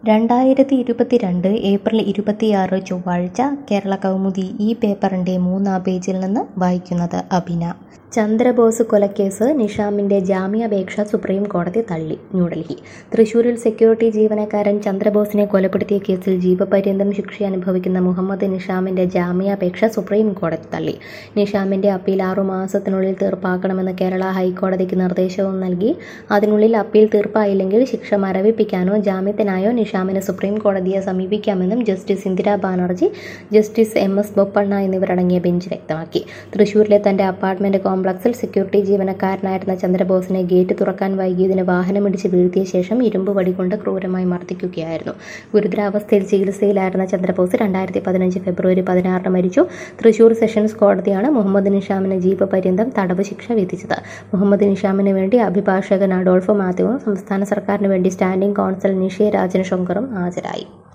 രണ്ടായിരത്തി ഇരുപത്തിരണ്ട് ഏപ്രിൽ ഇരുപത്തിയാറ് ചൊവ്വാഴ്ച കേരള കൗമുദി ഈ പേപ്പറിൻ്റെ മൂന്നാം പേജിൽ നിന്ന് വായിക്കുന്നത് അഭിന ചന്ദ്രബോസ് കൊലക്കേസ് നിഷാമിന്റെ ജാമ്യാപേക്ഷ സുപ്രീം കോടതി തള്ളി ന്യൂഡൽഹി തൃശൂരിൽ സെക്യൂരിറ്റി ജീവനക്കാരൻ ചന്ദ്രബോസിനെ കൊലപ്പെടുത്തിയ കേസിൽ ജീവപര്യന്തം ശിക്ഷ അനുഭവിക്കുന്ന മുഹമ്മദ് നിഷാമിന്റെ ജാമ്യാപേക്ഷ സുപ്രീം കോടതി തള്ളി നിഷാമിന്റെ അപ്പീൽ ആറുമാസത്തിനുള്ളിൽ തീർപ്പാക്കണമെന്ന് കേരള ഹൈക്കോടതിക്ക് നിർദ്ദേശവും നൽകി അതിനുള്ളിൽ അപ്പീൽ തീർപ്പായില്ലെങ്കിൽ ശിക്ഷ മരവിപ്പിക്കാനോ ജാമ്യത്തിനായോ നിഷാമിന് സുപ്രീം കോടതിയെ സമീപിക്കാമെന്നും justice Indira Banerjee justice M S Bopanna എന്നിവരടങ്ങിയ ബെഞ്ച് വ്യക്തമാക്കി തൃശൂരിലെ തന്റെ അപ്പാർട്ട്മെന്റ് കോംപ്ലക്സിൽ സെക്യൂരിറ്റി ജീവനക്കാരനായിരുന്ന ചന്ദ്രബോസിനെ ഗേറ്റ് തുറക്കാൻ വൈകിയതിന് വാഹനമിടിച്ച് വീഴ്ത്തിയ ശേഷം ഇരുമ്പ് വടി കൊണ്ട് ക്രൂരമായി മർദ്ദിക്കുകയായിരുന്നു ഗുരുതരാവസ്ഥയിൽ ചികിത്സയിലായിരുന്ന ചന്ദ്രബോസ് രണ്ടായിരത്തി പതിനഞ്ച് ഫെബ്രുവരി പതിനാറിന് മരിച്ചു തൃശൂർ സെഷൻസ് കോടതിയാണ് മുഹമ്മദ് നിഷാമിന് ജീവപര്യന്തം തടവ് ശിക്ഷ വിധിച്ചത് മുഹമ്മദ് നിഷാമിന് വേണ്ടി അഭിഭാഷകൻ അഡോൾഫോ മാത്യുവും സംസ്ഥാന സർക്കാരിന് വേണ്ടി സ്റ്റാൻഡിംഗ് കോൺസൽ നിഷേ രാജൻ ശങ്കറും ഹാജരായി